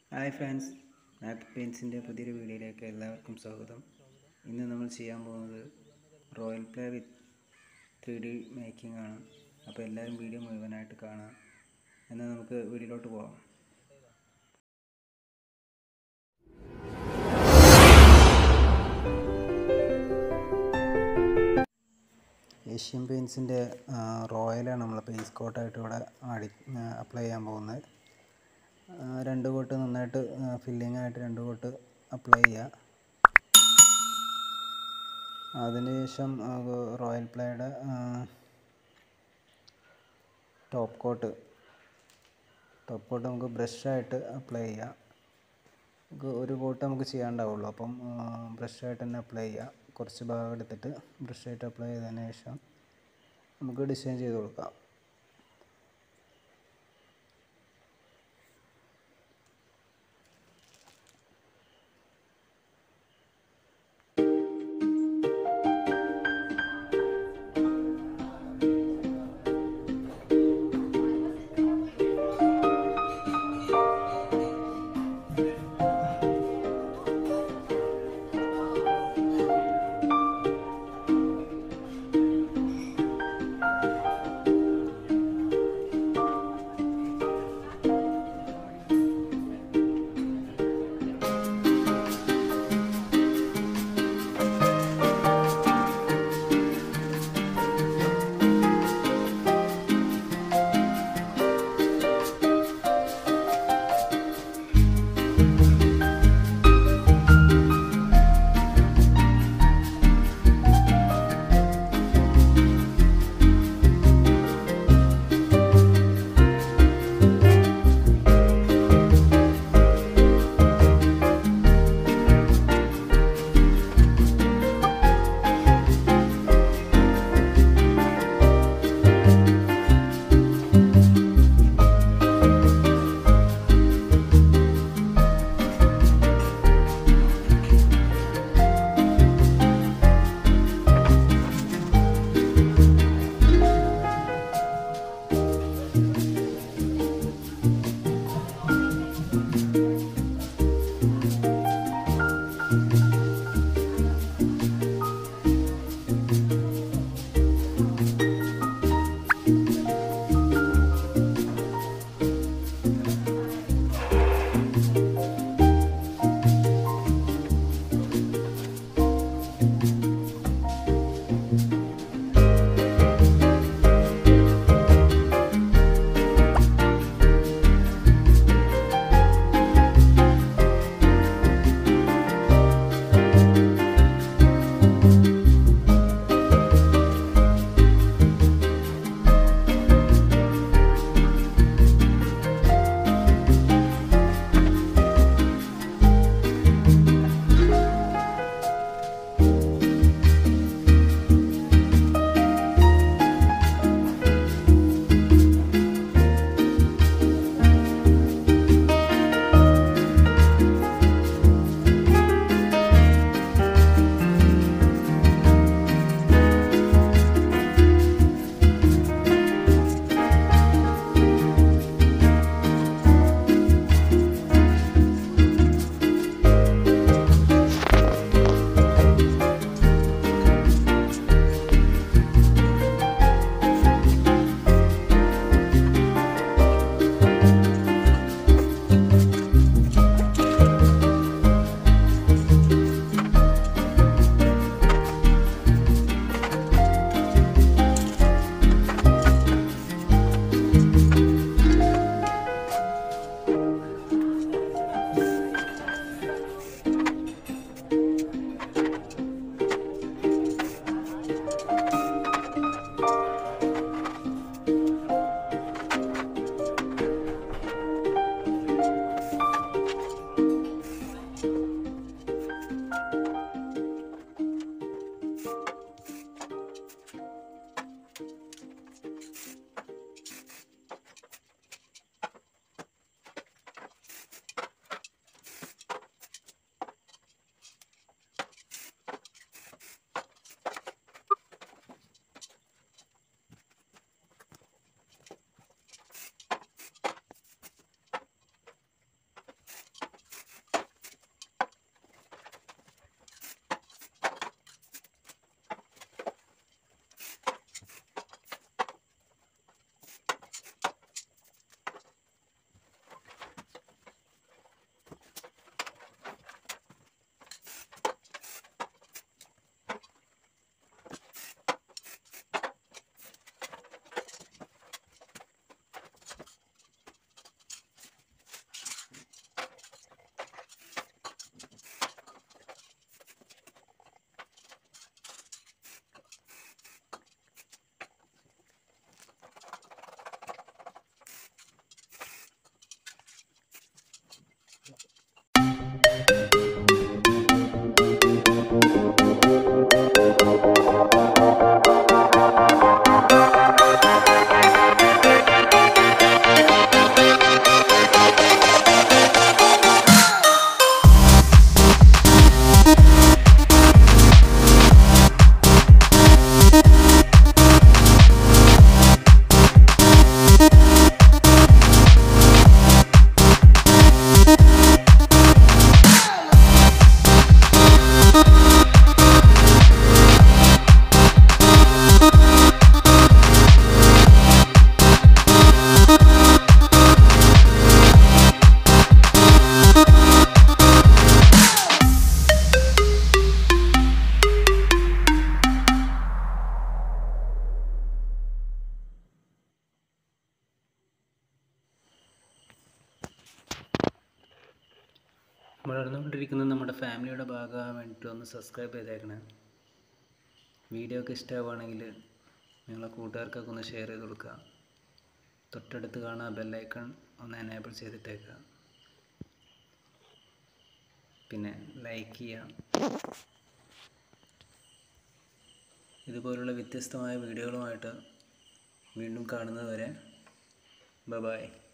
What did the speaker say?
hi friends മാപ്പ് പെയിൻസിൻ്റെ പുതിയൊരു വീഡിയോയിലേക്ക് എല്ലാവർക്കും സ്വാഗതം ഇന്ന് നമ്മൾ ചെയ്യാൻ പോകുന്നത് Royale Play with three D making ആണ് അപ്പോൾ എല്ലാവരും വീഡിയോ മുഴുവനായിട്ട് കാണാം എന്നാൽ നമുക്ക് വീഡിയോയിലോട്ട് പോകാം ഏഷ്യൻ പെയിൻസിൻ്റെ റോയലാണ് നമ്മൾ പേസ് കോട്ടായിട്ട് ഇവിടെ അടി അപ്ലൈ ചെയ്യാൻ പോകുന്നത് ആ, രണ്ട് കോട്ട് നന്നായിട്ട് ഫില്ലിംഗ് ആയിട്ട് രണ്ട് കോട്ട് അപ്ലൈ ചെയ്യുക അതിനുശേഷം റോയൽ പ്ലേയുടെ ടോപ്പ് കോട്ട് ടോപ്പ് കോട്ട് നമുക്ക് ബ്രഷായിട്ട് അപ്ലൈ ചെയ്യാം നമുക്ക് ഒരു കോട്ട് നമുക്ക് ചെയ്യാണ്ടാവുള്ളൂ അപ്പം ബ്രഷായിട്ട് തന്നെ അപ്ലൈ ചെയ്യുക കുറച്ച് ഭാഗം എടുത്തിട്ട് ബ്രഷായിട്ട് അപ്ലൈ ചെയ്തതിന് ശേഷം നമുക്ക് ഡിസൈൻ ചെയ്ത് കൊടുക്കാം വളർന്നുകൊണ്ടിരിക്കുന്ന നമ്മുടെ ഫാമിലിയുടെ ഭാഗമാകാൻ വേണ്ടിയിട്ട് ഒന്ന് സബ്സ്ക്രൈബ് ചെയ്തേക്കണേ വീഡിയോ ഒക്കെ ഇഷ്ടമാവുകയാണെങ്കിൽ നിങ്ങളെ കൂട്ടുകാർക്കൊക്കെ ഒന്ന് ഷെയർ ചെയ്ത് കൊടുക്കുക തൊട്ടടുത്ത് കാണുക ബെല്ലൈക്കൺ ഒന്ന് എനേബിൾ ചെയ്തിട്ടേക്കുക പിന്നെ ലൈക്ക് ചെയ്യുക ഇതുപോലുള്ള വ്യത്യസ്തമായ വീഡിയോകളുമായിട്ട് വീണ്ടും കാണുന്നത് വരെ ബൈ